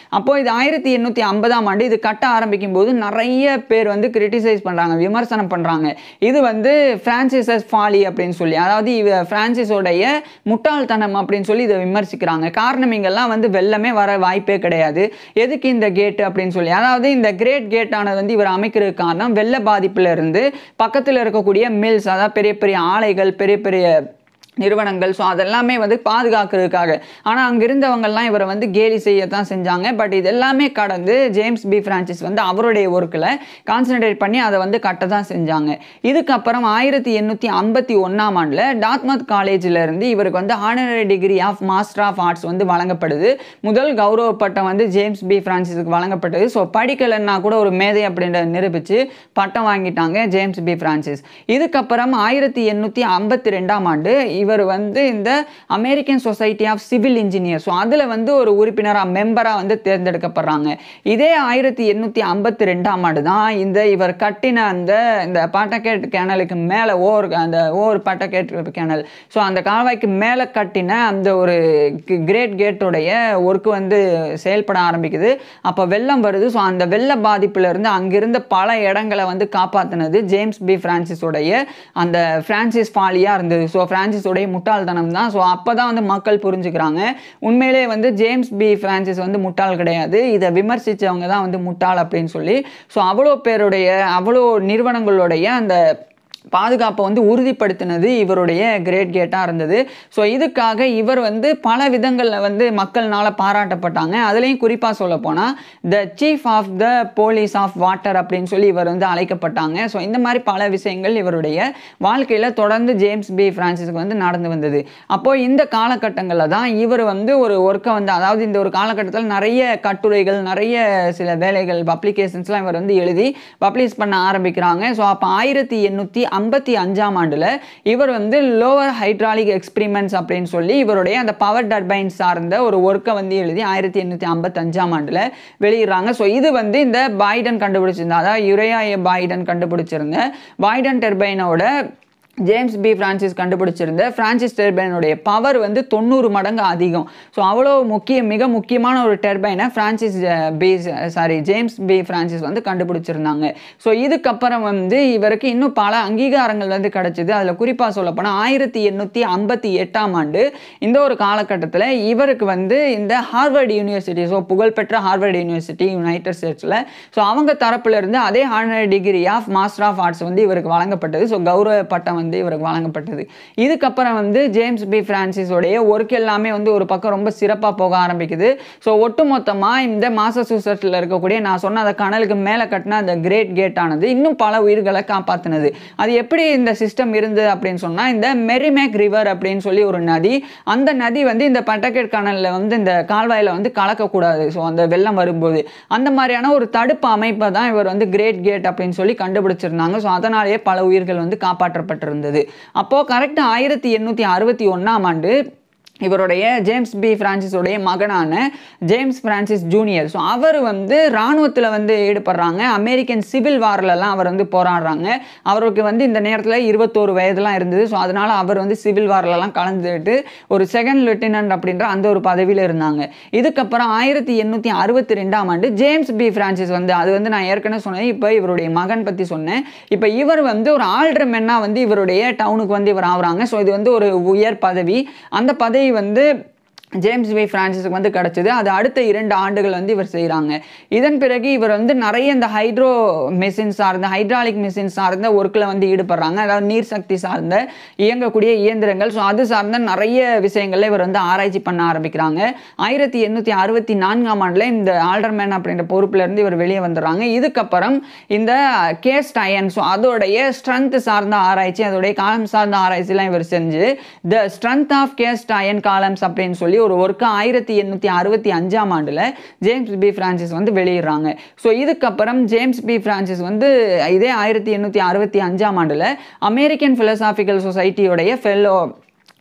அப்போது இது ஆயிரத்தி எண்ணூற்றி ஐம்பதாம் ஆண்டு இது கட்ட ஆரம்பிக்கும் போது நிறைய பேர் வந்து கிரிட்டிசைஸ் பண்ணுறாங்க விமர்சனம் பண்ணுறாங்க இது வந்து பிரான்சிசஸ் ஃபாலி அப்படின்னு சொல்லி அதாவது இவ பிரான்சிஸோடைய முட்டாள்தனம் அப்படின்னு சொல்லி இதை விமர்சிக்கிறாங்க காரணம் இங்கெல்லாம் வந்து வெள்ளமே வர வாய்ப்பே கிடையாது எதுக்கு இந்த கேட் அப்படின்னு சொல்லி அதாவது இந்த கிரேட் கேட் ஆனது வந்து இவர் அமைக்கிறதுக்கு காரணம் வெள்ள பாதிப்புல இருந்து பக்கத்தில் இருக்கக்கூடிய மில்ஸ் அதாவது பெரிய பெரிய ஆலைகள் பெரிய பெரிய நிறுவனங்கள் ஸோ அதெல்லாமே வந்து பாதுகாக்கிறதுக்காக ஆனால் அங்கே இருந்தவங்கெல்லாம் இவரை வந்து கேலி செய்யத்தான் செஞ்சாங்க பட் இது எல்லாமே கடந்து ஜேம்ஸ் பி பிரான்சிஸ் வந்து அவருடைய ஒர்க்கில் கான்சென்ட்ரேட் பண்ணி அதை வந்து கட்ட தான் செஞ்சாங்க இதுக்கப்புறம் ஆயிரத்தி எண்ணூற்றி ஐம்பத்தி ஒன்றாம் ஆண்டில் டாத்மத் காலேஜில் இருந்து இவருக்கு வந்து honorary degree of master of arts வந்து வழங்கப்படுது முதல் கௌரவ பட்டம் வந்து ஜேம்ஸ் பி பிரான்சிஸுக்கு வழங்கப்பட்டது ஸோ படிக்கலைன்னா கூட ஒரு மேதை அப்படின்றத நிரூபித்து பட்டம் வாங்கிட்டாங்க ஜேம்ஸ் பி பிரான்சிஸ் இதுக்கப்புறம் ஆயிரத்தி எண்ணூற்றி ஐம்பத்தி ரெண்டாம் ஆண்டு இவர் வந்து இந்த American Society of Civil Engineer so அதில் வந்து ஒரு உறுப்பினராக மெம்பராக வந்து தேர்ந்தெடுக்கப்படுறாங்க இதே ஆயிரத்தி எண்ணூற்றி ஐம்பத்தி ரெண்டாம் ஆண்டு தான் இந்த இவர் கட்டின அந்த இந்த பாட்டக்கேட் கேனலுக்கு மேலே ஓர் அந்த ஓர் பாட்டக்கேட் கேனல் ஸோ அந்த கால்வாய்க்கு மேலே கட்டின அந்த ஒரு கிரேட் கேட்டோடைய ஒர்க்கு வந்து செயல்பட ஆரம்பிக்குது அப்போ வெள்ளம் வருது ஸோ அந்த வெள்ள பாதிப்புல இருந்து அங்கிருந்த பல இடங்களை வந்து காப்பாற்றினது ஜேம்ஸ் பி பிரான்சிஸோடைய அந்த பிரான்சிஸ் ஃபாலியாக இருந்தது ஸோ பிரான்சிஸோடைய முட்டாள்தனம் தான் ஸோ அப்போ தான் வந்து மக்கள் புரிஞ்சுக்கிறாங்க உண்மையிலே வந்து ஜேம்ஸ் பி பிரான்சிஸ் வந்து முட்டாள் கிடையாது இதை விமர்சித்தவங்க தான் வந்து முட்டாள் அப்படின்னு சொல்லி ஸோ அவ்வளோ பேருடைய அவ்வளோ நிறுவனங்களுடைய அந்த பாதுகாப்பை வந்து உறுதிப்படுத்தினது இவருடைய கிரேட் கேட்டாக இருந்தது ஸோ இதுக்காக இவர் வந்து பல விதங்களில் வந்து மக்கள்னால பாராட்டப்பட்டாங்க அதுலேயும் குறிப்பாக சொல்ல போனால் the chief of the police of water அப்படின்னு சொல்லி இவர் வந்து அழைக்கப்பட்டாங்க ஸோ இந்த மாதிரி பல விஷயங்கள் இவருடைய வாழ்க்கையில் தொடர்ந்து ஜேம்ஸ் பி பிரான்சிஸ்க்கு வந்து நடந்து வந்தது அப்போது இந்த காலகட்டங்களில் தான் இவர் வந்து ஒரு ஒர்க்கை வந்து அதாவது இந்த ஒரு காலகட்டத்தில் நிறைய கட்டுரைகள் நிறைய சில வேலைகள் பப்ளிகேஷன்ஸ்லாம் இவர் வந்து எழுதி பப்ளிஷ் பண்ண ஆரம்பிக்கிறாங்க ஸோ அப்போ ஆயிரத்தி எண்ணூற்றி ஐம்பத்தி அஞ்சாம் ஆண்டில் இவர் வந்து லோவர் ஹைட்ராலிக் எக்ஸ்பிரிமெண்ட்ஸ் அப்படின்னு சொல்லி இவருடைய அந்த பவர் டர்பைன் சார்ந்த ஒரு ஒர்க்கை வந்து எழுதி ஆயிரத்தி எண்ணூற்றி ஐம்பத்தஞ்சாம் ஆண்டில் வெளியிடுறாங்க ஸோ இது வந்து இந்த பாய்டன் கண்டுபிடிச்சிருந்தா அதாவது யுரேயா ஏ பாய்டன் கண்டுபிடிச்சிருந்த பாய்டன் டர்பைனோட ஜேம்ஸ் பி பிரான்சிஸ் கண்டுபிடிச்சிருந்த பிரான்சிஸ் டெர்பைனுடைய பவர் வந்து தொண்ணூறு மடங்கு அதிகம் ஸோ அவ்வளோ முக்கிய மிக முக்கியமான ஒரு டெர்பைனை Francis B sorry James B Francis வந்து கண்டுபிடிச்சிருந்தாங்க ஸோ இதுக்கப்புறம் வந்து இவருக்கு இன்னும் பல அங்கீகாரங்கள் வந்து கிடைச்சிது அதில் குறிப்பாக சொல்லப்போனால் ஆயிரத்தி எண்ணூற்றி ஐம்பத்தி எட்டாம் ஆண்டு இந்த ஒரு காலகட்டத்தில் இவருக்கு வந்து இந்த ஹார்வர்ட் யூனிவர்சிட்டி ஸோ புகழ்பெற்ற ஹார்வர்ட் யூனிவர்சிட்டி யுனைடெட் ஸ்டேட்ஸில் ஸோ அவங்க தரப்புல இருந்து அதே honorary degree of master of arts வந்து இவருக்கு வழங்கப்பட்டது ஸோ கௌரவ பட்டம் வந்து இவருக்கு வழங்கப்பட்டது இதுக்கப்புறம் வந்து ஜேம்ஸ் பி பிரான்சிஸோடைய ஒர்க் எல்லாமே வந்து ஒரு பக்கம் ரொம்ப சிறப்பாக போக ஆரம்பிக்குது ஸோ ஒட்டுமொத்தமாக இந்த மாசசூசட்ஸில் இருக்கக்கூடிய நான் சொன்ன அந்த கனலுக்கு மேலே கட்டின அந்த கிரேட் கேட் ஆனது இன்னும் பல உயிர்களை காப்பாற்றினது அது எப்படி இந்த சிஸ்டம் இருந்தது அப்படின்னு சொன்னால் இந்த மெரிமேக் ரிவர் அப்படின்னு சொல்லி ஒரு நதி அந்த நதி வந்து இந்த பட்டக்கேட் கனலில் வந்து இந்த கால்வாயில் வந்து கலக்கக்கூடாது ஸோ அந்த வெள்ளம் வரும்போது அந்த மாதிரியான ஒரு தடுப்பு அமைப்பை தான் இவர் வந்து கிரேட் கேட் அப்படின்னு சொல்லி கண்டுபிடிச்சிருந்தாங்க ஸோ அதனாலேயே பல உயிர்கள் வந்து காப்பாற்றப்பட்டிருந்தது அப்போது கரெக்டாக ஆயிரத்தி எண்ணூற்றி அறுபத்தி ஒன்றாம் ஆண்டு இவருடைய ஜேம்ஸ் பி பிரான்சிஸோடைய மகனான ஜேம்ஸ் பிரான்சிஸ் ஜூனியர் ஸோ அவர் வந்து இராணுவத்தில் வந்து ஈடுபடுறாங்க அமெரிக்கன் சிவில் வார்லலாம் அவர் வந்து போராடுறாங்க அவருக்கு வந்து இந்த நேரத்தில் இருபத்தோரு வயதுலாம் இருந்தது ஸோ அதனால் அவர் வந்து சிவில் வார்லலாம் கலந்துட்டு ஒரு செகண்ட் லெப்டினன்ட் அப்படின்ற அந்த ஒரு பதவியில் இருந்தாங்க இதுக்கப்புறம் ஆயிரத்தி எண்ணூற்றி அறுபத்தி ரெண்டாம் ஆண்டு ஜேம்ஸ் பி பிரான்சிஸ் வந்து அது வந்து நான் ஏற்கனவே சொன்னேன் இப்போ இவருடைய மகன் பற்றி சொன்னேன் இப்போ இவர் வந்து ஒரு ஆல்டர்மென்னாக வந்து இவருடைய டவுனுக்கு வந்து இவர் ஆகுறாங்க ஸோ இது வந்து ஒரு உயர் பதவி அந்த பதவி வந்து ஜேம்ஸ் வி பிரான்சிஸுக்கு வந்து கிடச்சிது அது அடுத்த இரண்டு ஆண்டுகள் வந்து இவர் செய்கிறாங்க இதன் பிறகு இவர் வந்து நிறைய இந்த ஹைட்ரோ மிஷின் சார்ந்த ஹைட்ராலிக் மிஷின் சார்ந்த ஒர்க்கில் வந்து ஈடுபடுறாங்க அதாவது நீர் சக்தி சார்ந்த இயங்கக்கூடிய இயந்திரங்கள் ஸோ அது சார்ந்த நிறைய விஷயங்களில் இவர் வந்து ஆராய்ச்சி பண்ண ஆரம்பிக்கிறாங்க ஆயிரத்தி எண்ணூற்றி அறுபத்தி நான்காம் ஆண்டில் இந்த ஆல்டர்மேன் அப்படின்ற பொறுப்புலேருந்து இவர் வெளியே வந்துடுறாங்க இதுக்கப்புறம் இந்த கேஸ்ட் அயன் ஸோ அதோடைய ஸ்ட்ரென்த் சார்ந்த ஆராய்ச்சி அதோடைய காலம் சார்ந்த ஆராய்ச்சிலாம் இவர் செஞ்சு the strength of cast iron columns அப்படின்னு சொல்லி ஒரு ஒர்க்கு ஆயிரத்தி எண்ணூற்றி அறுபத்தி அஞ்சாம் ஆண்டில் ஜேம்ஸ் பி பிரான்சிஸ் வந்து வெளியிடுறாங்க ஸோ இதுக்கப்புறம் ஜேம்ஸ் பி பிரான்சிஸ் வந்து இதே ஆயிரத்தி எண்ணூற்றி அறுபத்தி அஞ்சாம் ஆண்டில் அமெரிக்கன் ஃபிலசாபிக்கல் சொசைட்டியோடைய ஃபெல்லோ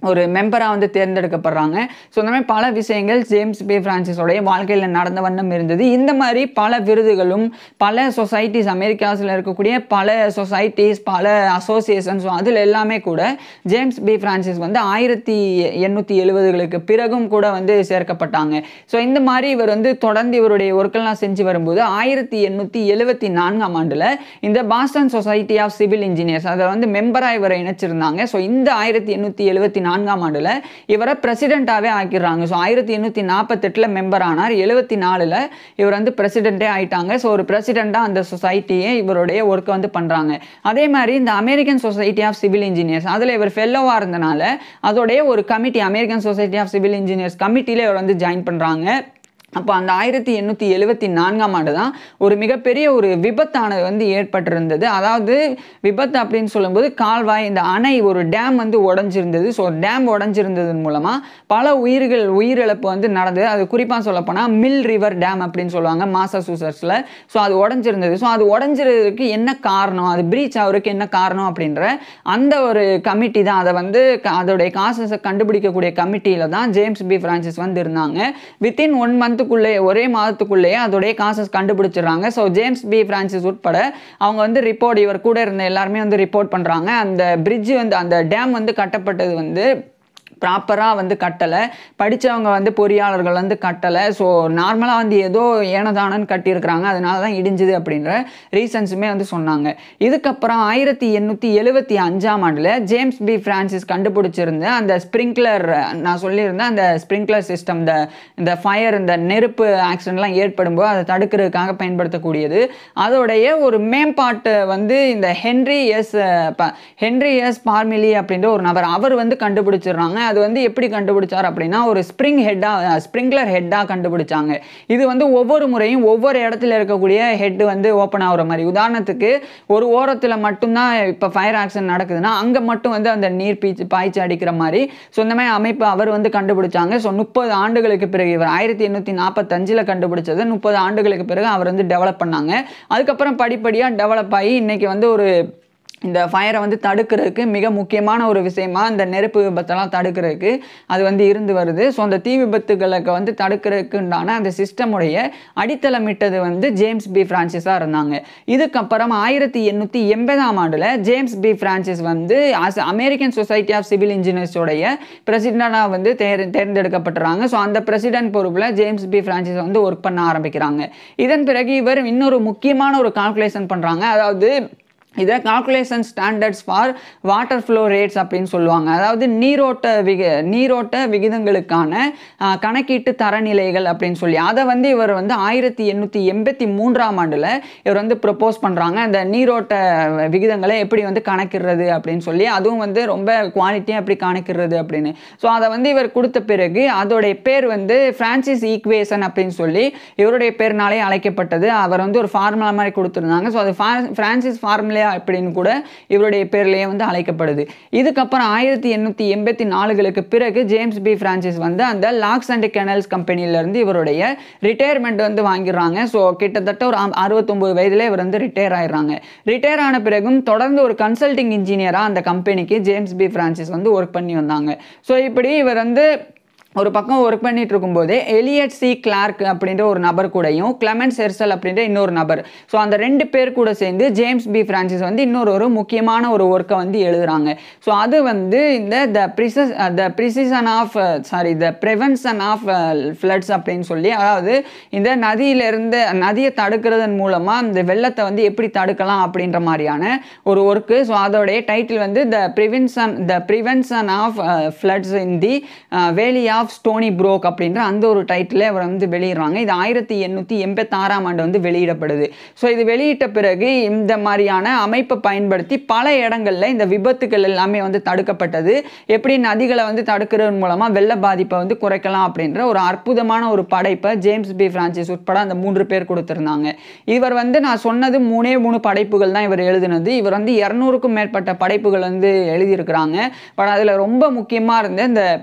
ஒரு மெம்பராக வந்து தேர்ந்தெடுக்கப்படுறாங்க ஸோ இந்த மாதிரி பல விஷயங்கள் ஜேம்ஸ் பே ஃப்ரான்சிஸோடைய வாழ்க்கையில் நடந்த வண்ணம் இருந்தது இந்த மாதிரி பல விருதுகளும் பல சொசைட்டிஸ் அமெரிக்காஸில் இருக்கக்கூடிய பல சொசைட்டிஸ் பல அசோசியேஷன்ஸ் அதில் எல்லாமே கூட ஜேம்ஸ் பி ஃப்ரான்சிஸ் வந்து ஆயிரத்தி எண்ணூற்றி எழுபதுகளுக்கு பிறகும் கூட வந்து சேர்க்கப்பட்டாங்க ஸோ இந்த மாதிரி இவர் வந்து தொடர்ந்து இவருடைய ஒர்க்கெல்லாம் செஞ்சு வரும்போது ஆயிரத்தி எண்ணூற்றி எழுபத்தி நான்காம் ஆண்டில் இந்த Boston Society of Civil Engineers அதை வந்து மெம்பராக இவரை இணைச்சிருந்தாங்க ஸோ இந்த ஆயிரத்தி எண்ணூற்றி எழுபத்தி நான்காம் ஆண்டில் இவரை பிரசிடெண்ட்டாகவே ஆக்கிடுறாங்க ஸோ ஆயிரத்தி எண்ணூற்றி நாற்பத்தெட்டில் மெம்பர் ஆனார் எழுபத்தி நாலில் இவர் வந்து பிரசிடெண்ட்டே ஆயிட்டாங்க ஸோ ஒரு பிரசிடெண்ட்டாக அந்த சொசைட்டியே இவருடைய ஒர்க்கை வந்து பண்ணுறாங்க அதே மாதிரி இந்த American Society of Civil Engineers அதில் இவர் ஃபெல்லோவாக இருந்தனால அதோடைய ஒரு committee American Society of Civil Engineers கமிட்டியில் இவர் வந்து ஜாயின் பண்ணுறாங்க அப்போ அந்த ஆயிரத்தி எண்ணூற்றி எழுபத்தி நான்காம் ஆண்டு தான் ஒரு மிகப்பெரிய ஒரு விபத்தானது வந்து ஏற்பட்டிருந்தது அதாவது விபத்து அப்படின்னு சொல்லும்போது கால்வாய் இந்த அணை ஒரு டேம் வந்து உடஞ்சிருந்தது ஸோ டேம் உடஞ்சிருந்ததன் மூலமாக பல உயிர்கள் உயிரிழப்பு வந்து நடந்தது அது குறிப்பாக சொல்லப்போனால் மில் ரிவர் டேம் அப்படின்னு சொல்லுவாங்க மாசசூசட்ஸில் ஸோ அது உடஞ்சிருந்தது ஸோ அது உடஞ்சிறதுக்கு என்ன காரணம் அது பிரீச் ஆகிறதுக்கு என்ன காரணம் அப்படின்ற அந்த ஒரு கமிட்டி தான் அதை வந்து க- அதோடைய காசஸை கண்டுபிடிக்கக்கூடிய கமிட்டியில் தான் ஜேம்ஸ் பி ஃப்ரான்சிஸ் வந்து இருந்தாங்க வித்தின் ஒன் மந்த்துக்குள்ளே ஒரே மாதத்துக்குள்ளேயே அதோடைய காசஸ் கண்டுபிடிச்சிடுறாங்க ஸோ ஜேம்ஸ் பி ஃப்ரான்சிஸ் உட்பட அவங்க வந்து ரிப்போர்ட் இவர் கூட இருந்த எல்லாருமே வந்து ரிப்போர்ட் பண்ணுறாங்க அந்த பிரிட்ஜ் வந்து அந்த டேம் வந்து கட்டப்பட்டது வந்து ப்ராப்பராக வந்து கட்டலை படித்தவங்க வந்து பொறியாளர்கள் வந்து கட்டலை ஸோ நார்மலாக வந்து ஏதோ ஏனதானன்னு கட்டியிருக்கிறாங்க அதனால தான் இடிஞ்சுது அப்படின்ற ரீசன்ஸுமே வந்து சொன்னாங்க இதுக்கப்புறம் ஆயிரத்தி எண்ணூற்றி எழுபத்தி அஞ்சாம் ஆண்டில் ஜேம்ஸ் பி ஃப்ரான்சிஸ் கண்டுபிடிச்சிருந்த அந்த ஸ்ப்ரிங்க்லர் நான் சொல்லியிருந்தேன் அந்த ஸ்ப்ரிங்க்லர் சிஸ்டம் இந்த இந்த ஃபயர் இந்த நெருப்பு ஆக்சிடென்ட்லாம் ஏற்படும்போது அதை தடுக்கிறதுக்காக பயன்படுத்தக்கூடியது அதோடைய ஒரு மேம்பாட்டு வந்து இந்த Henry S Henry S Parmelee அப்படின்ற ஒரு நபர் அவர் வந்து கண்டுபிடிச்சிடுறாங்க அது வந்து எப்படி கண்டுபிடிச்சார் அப்படின்னா ஒரு ஸ்ப்ரிங் ஹெட்டாக ஸ்ப்ரிங்க்லர் ஹெட்டாக கண்டுபிடிச்சாங்க இது வந்து ஒவ்வொரு முறையும் ஒவ்வொரு இடத்துல இருக்கக்கூடிய ஹெட் வந்து ஓப்பன் ஆகுற மாதிரி உதாரணத்துக்கு ஒரு ஓரத்தில் மட்டும்தான் இப்போ ஃபயர் ஆக்சிடென்ட் நடக்குதுன்னா அங்கே மட்டும் வந்து அந்த நீர் பீச்சு பாய்ச்சி அடிக்கிற மாதிரி ஸோ இந்த மாதிரி அமைப்பு அவர் வந்து கண்டுபிடிச்சாங்க ஸோ முப்பது ஆண்டுகளுக்கு பிறகு இவர் ஆயிரத்தி எண்ணூற்றி நாற்பத்தஞ்சில் கண்டுபிடிச்சது முப்பது ஆண்டுகளுக்கு பிறகு அவர் வந்து டெவலப் பண்ணாங்க அதுக்கப்புறம் படிப்படியாக டெவலப் ஆகி இன்னைக்கு வந்து ஒரு இந்த ஃபயரை வந்து தடுக்கிறதுக்கு மிக முக்கியமான ஒரு விஷயமா இந்த நெருப்பு விபத்தெல்லாம் தடுக்கிறதுக்கு அது வந்து இருந்து வருது ஸோ அந்த தீ விபத்துகளுக்கு வந்து தடுக்கிறதுக்கு உண்டான அந்த சிஸ்டமுடைய அடித்தளமிட்டது வந்து ஜேம்ஸ் பி ஃப்ரான்சிஸாக இருந்தாங்க இதுக்கப்புறம் ஆயிரத்தி எண்ணூற்றி எண்பதாம் ஆண்டில் ஜேம்ஸ் பி ஃப்ரான்சிஸ் வந்து as American Society of Civil இன்ஜினியர்ஸோடைய பிரசிடெண்டாக வந்து தேர் தேர்ந்தெடுக்கப்பட்டுறாங்க ஸோ அந்த பிரசிடென்ட் பொறுப்பில் ஜேம்ஸ் பி ஃப்ரான்சிஸ் வந்து ஒர்க் பண்ண ஆரம்பிக்கிறாங்க இதன் பிறகு இவர் இன்னொரு முக்கியமான ஒரு கால்குலேஷன் பண்ணுறாங்க அதாவது இதை calculation standards for water flow rates அப்படின்னு சொல்லுவாங்க அதாவது நீரோட்ட விக நீரோட்ட விகிதங்களுக்கான ஆ, கணக்கீட்டு தரநிலைகள் அப்படின்னு சொல்லி அதை வந்து இவர் வந்து ஆயிரத்தி எண்ணூற்றி எண்பத்தி மூன்றாம் ஆண்டில் இவர் வந்து ப்ரப்போஸ் பண்ணுறாங்க அந்த நீரோட்ட விகிதங்களை எப்படி வந்து கணக்கிடுறது அப்படின்னு சொல்லி அதுவும் வந்து ரொம்ப குவாலிட்டியாக எப்படி கணக்கிடுறது அப்படின்னு ஸோ அதை வந்து இவர் கொடுத்த பிறகு அதோடைய பேர் வந்து ஃப்ரான்சிஸ் ஈக்குவேஷன் அப்படின்னு சொல்லி இவருடைய பேர்னாலே அழைக்கப்பட்டது அவர் வந்து ஒரு ஃபார்முலா மாதிரி கொடுத்துருந்தாங்க ஸோ அது ஃபா- ஃப்ரான்சிஸ் ஃபார்முலா அப்படின்னு கூட இவருடைய பேர்லேயே வந்து அழைக்கப்படுது இதுக்கப்புறம் ஆயிரத்தி எண்ணூற்றி எண்பத்தி நாலுகளுக்கு பிறகு ஜேம்ஸ் பி ஃப்ரான்சிஸ் வந்து அந்த லாக்ஸ் அண்ட் கெனல்ஸ் கம்பெனிலேருந்து இவருடைய ரிட்டையர்மெண்ட் வந்து வாங்கிடுறாங்க ஸோ கிட்டத்தட்ட ஒரு அம்- அறுபத்தொம்பது வயதில் இவர் வந்து ரிட்டையர் ஆயிடுறாங்க ரிட்டையர் ஆன பிறகும் தொடர்ந்து ஒரு கன்சல்டிங் இன்ஜினியராக அந்த கம்பெனிக்கு ஜேம்ஸ் பி ஃப்ரான்சிஸ் வந்து ஒர்க் பண்ணி வந்தாங்க ஸோ இப்படி இவர் வந்து ஒரு பக்கம் ஒர்க் பண்ணிட்டு இருக்கும்போதே எலியட் சி கிளார்க் அப்படின்ற ஒரு நபர் கூடயும் கிளமென்ஸ் எர்சல் அப்படின்ற இன்னொரு நபர் ஸோ அந்த ரெண்டு பேர் கூட சேர்ந்து ஜேம்ஸ் பி ஃப்ரான்சிஸ் வந்து இன்னொரு ஒரு முக்கியமான ஒரு ஒர்க்கை வந்து எழுதுறாங்க ஸோ அது வந்து இந்த த ப்ரிசஸ் the precision of sorry the prevention of floods அப்படின்னு சொல்லி அதாவது இந்த நதியிலிருந்து நதியை தடுக்கிறதன் மூலமாக இந்த வெள்ளத்தை வந்து எப்படி தடுக்கலாம் அப்படின்ற மாதிரியான ஒரு ஒர்க்கு ஸோ அதோடைய டைட்டில் வந்து the prevention the prevention of floods in the valley of stony Broek அப்படின்ற அந்த ஒரு டைட்டில் இவர் வந்து வெளியிடுறாங்க இது ஆயிரத்தி எண்ணூற்றி எண்பத்தாறாம் ஆண்டு வந்து வெளியிடப்படுது ஸோ இது வெளியிட்ட பிறகு இந்த மாதிரியான அமைப்பை பயன்படுத்தி பல இடங்கள்ல இந்த விபத்துகள் எல்லாமே வந்து தடுக்கப்பட்டது எப்படி நதிகளை வந்து தடுக்கிறதன் மூலமாக வெள்ள பாதிப்பை வந்து குறைக்கலாம் அப்படின்ற ஒரு அற்புதமான ஒரு படைப்பை ஜேம்ஸ் பி ஃப்ரான்சிஸ் உட்பட அந்த மூன்று பேர் கொடுத்திருந்தாங்க இவர் வந்து நான் சொன்னது மூணே மூணு படைப்புகள் தான் இவர் எழுதினது இவர் வந்து இரநூறுக்கும் மேற்பட்ட படைப்புகள் வந்து எழுதியிருக்கிறாங்க பட் அதில் ரொம்ப முக்கியமாக இருந்த இந்த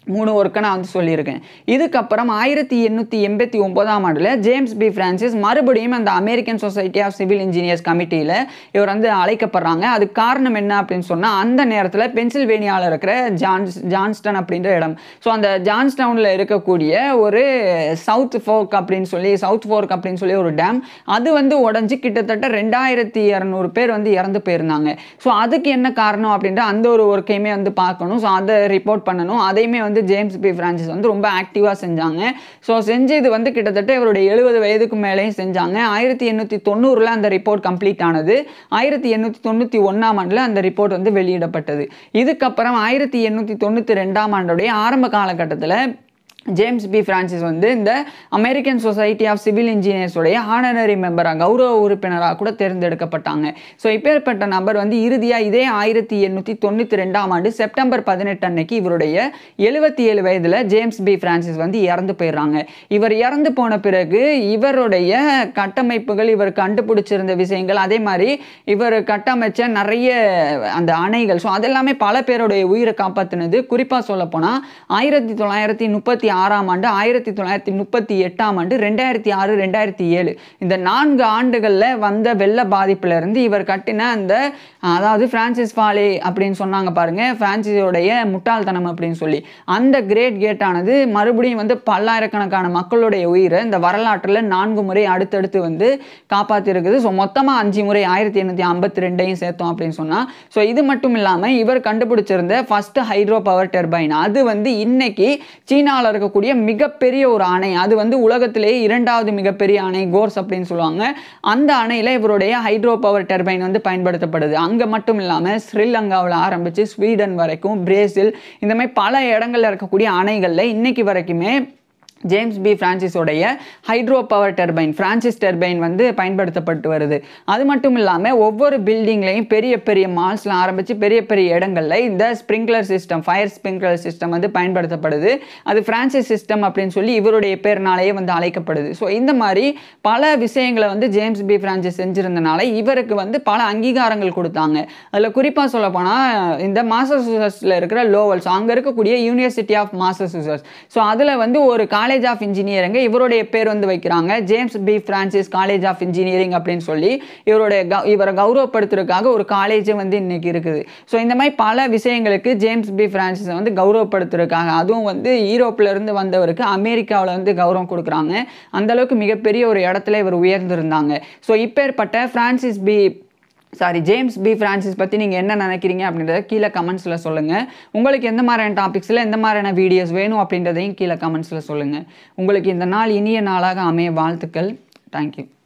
மூணு ஒர்க்கை நான் வந்து சொல்லியிருக்கேன் இதுக்கப்புறம் ஆயிரத்தி எண்ணூற்றி எண்பத்தி ஒன்பதாம் ஆண்டில் ஜேம்ஸ் பி ஃப்ரான்சிஸ் மறுபடியும் அந்த American Society of Civil Engineers கமிட்டியில் இவர் வந்து அழைக்கப்படுறாங்க அதுக்கு காரணம் என்ன அப்படின்னு சொன்னால் அந்த நேரத்தில் பென்சில்வேனியாவில் இருக்கிற ஜான்ஸ் ஜான்ஸ்டன் அப்படின்ற இடம் ஸோ அந்த ஜான்ஸ்டவுனில் இருக்கக்கூடிய ஒரு சவுத் ஃபோர்க் அப்படின்னு சொல்லி சவுத் ஃபோர்க் அப்படின்னு சொல்லி ஒரு டேம் அது வந்து உடஞ்சி கிட்டத்தட்ட ரெண்டாயிரத்தி இரநூறு பேர் வந்து இறந்து போயிருந்தாங்க ஸோ அதுக்கு என்ன காரணம் அப்படின்ற அந்த ஒரு ஒர்க்கையுமே வந்து பார்க்கணும் ஸோ அதை ரிப்போர்ட் பண்ணணும் அதையுமே வந்து ஜேம்ஸ் பி ஃப்ரான்சிஸ் வந்து ரொம்ப ஆக்டிவாக செஞ்சாங்க ஸோ செஞ்சது வந்து கிட்டத்தட்ட இவருடைய எழுபது வயதுக்கு மேலேயும் செஞ்சாங்க ஆயிரத்தி எண்ணூற்றி தொண்ணூறில் அந்த ரிப்போர்ட் கம்ப்ளீட் ஆனது ஆயிரத்தி எண்ணூற்றி தொண்ணூற்றி ஒன்றாம் ஆண்டில் அந்த ரிப்போர்ட் வந்து வெளியிடப்பட்டது இதுக்கப்புறம் ஆயிரத்தி எண்ணூற்றி தொண்ணூற்றி ரெண்டாம் ஆண்டுடைய ஆரம்ப காலகட்டத்தில் ஜேம்ஸ் பி ஃப்ரான்சிஸ் வந்து இந்த அமெரிக்கன் சொசைட்டி ஆஃப் சிவில் இன்ஜினியர்ஸுடைய ஹானரரி மெம்பராக கௌரவ உறுப்பினராக கூட தேர்ந்தெடுக்கப்பட்டாங்க ஸோ இப்பேற்பட்ட நபர் வந்து இறுதியாக இதே ஆயிரத்தி எண்ணூற்றி தொண்ணூற்றி ரெண்டாம் ஆண்டு செப்டம்பர் பதினெட்டு அன்னைக்கு இவருடைய எழுபத்தி ஏழு வயதில் ஜேம்ஸ் பி ஃப்ரான்சிஸ் வந்து இறந்து போயிடுறாங்க இவர் இறந்து போன பிறகு இவருடைய கட்டமைப்புகள் இவர் கண்டுபிடிச்சிருந்த விஷயங்கள் அதே மாதிரி இவர் கட்டமைச்ச நிறைய அந்த அணைகள் ஸோ அதெல்லாமே பல பேருடைய உயிரை காப்பாற்றினது குறிப்பாக சொல்லப்போனால் ஆயிரத்தி தொள்ளாயிரத்தி முப்பத்தி ஆறாம் ஆண்டு ஆயிரத்தி தொள்ளாயிரத்தி முப்பத்தி எட்டாம் ஆண்டு ரெண்டாயிரத்தி ஆறு ரெண்டாயிரத்தி ஏழு இந்த நான்கு ஆண்டுகளில் வந்த வெள்ள பாதிப்புலேருந்து இவர் கட்டின அந்த அதாவது பிரான்சிஸ் ஃபாலே அப்படின்னு சொன்னாங்க பாருங்க பிரான்சிஸோடைய முட்டாள்தனம் அப்படின்னு சொல்லி அந்த கிரேட் கேட்டானது மறுபடியும் வந்து பல்லாயிரக்கணக்கான மக்களுடைய உயிரை இந்த வரலாற்றில் நான்கு முறை அடுத்தடுத்து வந்து காப்பாற்றிருக்குது ஸோ மொத்தமாக அஞ்சு முறை ஆயிரத்தி எண்ணூற்றி ஐம்பத்தி ரெண்டையும் சேர்த்தோம் அப்படின்னு சொன்னால் ஸோ இது மட்டும் இல்லாமல் இவர் கண்டுபிடிச்சிருந்த ஃபர்ஸ்ட் ஹைட்ரோ பவர் டர்பைன் அது வந்து இன்னைக்கு சீனாவில் இருக்கக்கூடிய மிகப்பெரிய ஒரு அணை அது வந்து உலகத்திலேயே இரண்டாவது மிகப்பெரிய அணை கோர்ஸ் அப்படின்னு சொல்லுவாங்க அந்த அணையில் இவருடைய ஹைட்ரோ பவர் டர்பைன் வந்து பயன்படுத்தப்படுது அங்கே மட்டும் இல்லாமல் ஸ்ரீலங்காவில் ஆரம்பித்து ஸ்வீடன் வரைக்கும் பிரேசில் இந்த மாதிரி பல இடங்கள்ல இருக்கக்கூடிய அணைகளில் இன்னைக்கு வரைக்குமே ஜேம்ஸ் பி பிரான்சிஸோடைய hydro power turbine Francis turbine வந்து பயன்படுத்தப்பட்டு வருது அது மட்டும் இல்லாமல் ஒவ்வொரு பில்டிங்லையும் பெரிய பெரிய மால்ஸில் ஆரம்பித்து பெரிய பெரிய இடங்களில் இந்த sprinkler system fire sprinkler system வந்து பயன்படுத்தப்படுது அது பிரான்சிஸ் சிஸ்டம் அப்படின்னு சொல்லி இவருடைய பேர்னாலேயே வந்து அழைக்கப்படுது ஸோ இந்த மாதிரி பல விஷயங்களை வந்து ஜேம்ஸ் பி பிரான்சிஸ் செஞ்சிருந்தனால இவருக்கு வந்து பல அங்கீகாரங்கள் கொடுத்தாங்க அதில் குறிப்பாக சொல்ல போனால் இந்த மாசசூசட்ஸில் இருக்கிற லோவல்ஸ் அங்கே இருக்கக்கூடிய யூனிவர்சிட்டி ஆஃப் மாசசூசட்ஸ் ஸோ அதில் வந்து ஒரு காலேஜ் ஆஃப் இன்ஜினியரிங் இவருடைய பேர் வந்து வைக்கிறாங்க James B Francis college of engineering அப்படின்னு சொல்லி இவருடைய க- இவரை கௌரவப்படுத்துறதுக்காக ஒரு காலேஜே வந்து இன்னைக்கு இருக்குது ஸோ இந்த மாதிரி பல விஷயங்களுக்கு ஜேம்ஸ் பி பிரான்சிஸை வந்து கௌரவப்படுத்துறதுக்காக அதுவும் வந்து ஈரோப்ல இருந்து வந்தவருக்கு அமெரிக்காவில் வந்து கௌரவம் கொடுக்குறாங்க அந்த அளவுக்கு மிகப்பெரிய ஒரு இடத்துல இவர் உயர்ந்திருந்தாங்க ஸோ இப்பேற்பட்ட Francis B sorry James B Francis பற்றி நீங்கள் என்ன நினைக்கிறீங்க அப்படின்றத கீழே கமெண்ட்ஸில் சொல்லுங்கள் உங்களுக்கு எந்த மாதிரியான டாபிக்ஸில் எந்த மாதிரியான வீடியோஸ் வேணும் அப்படின்றதையும் கீழே கமெண்ட்ஸில் சொல்லுங்கள் உங்களுக்கு இந்த நாள் இனிய நாளாக அமைய வாழ்த்துக்கள் தேங்க்யூ